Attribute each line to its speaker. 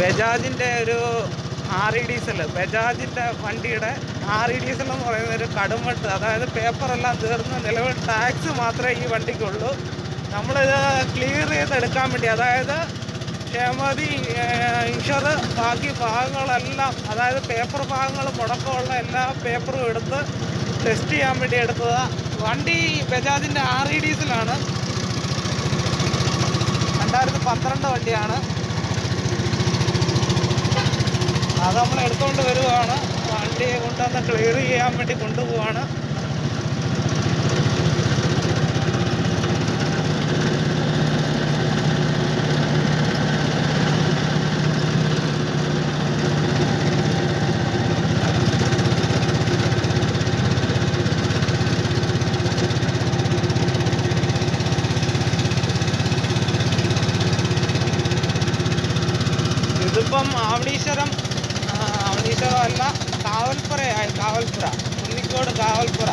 Speaker 1: ബജാജിൻ്റെ ഒരു R E diesel ബജാജിൻ്റെ വണ്ടിയുടെ R E diesel എന്ന് പറയുന്ന ഒരു കടുംവെട്ട് അതായത് പേപ്പറെല്ലാം തീർന്ന് നിലവിൽ ടാക്സ് മാത്രമേ ഈ വണ്ടിക്കുള്ളൂ നമ്മളിത് ക്ലിയർ ചെയ്തെടുക്കാൻ വേണ്ടി അതായത് ക്ഷേമതി ഇൻഷുർ ബാക്കി ഭാഗങ്ങളെല്ലാം അതായത് പേപ്പർ ഭാഗങ്ങൾ മുടക്കമുള്ള എല്ലാ പേപ്പറും എടുത്ത് ടെസ്റ്റ് ചെയ്യാൻ വേണ്ടി എടുത്തതാണ് വണ്ടി ബജാജിൻ്റെ ആർ ഇ ഡീസലാണ് രണ്ടായിരത്തി പന്ത്രണ്ട് വണ്ടിയാണ് അത് നമ്മൾ എടുത്തുകൊണ്ട് വരുവാണ് വണ്ടി കൊണ്ടുവന്ന് ക്ലിയർ ചെയ്യാൻ വേണ്ടി കൊണ്ടുപോവാണ് ഇതിപ്പം ആവണീശ്വരം ആ, ആവണീശ്വരം അല്ല കാവൽപ്പുറയായി കാവൽപ്പുര പുള്ളിക്കോട് കാവൽപ്പുറ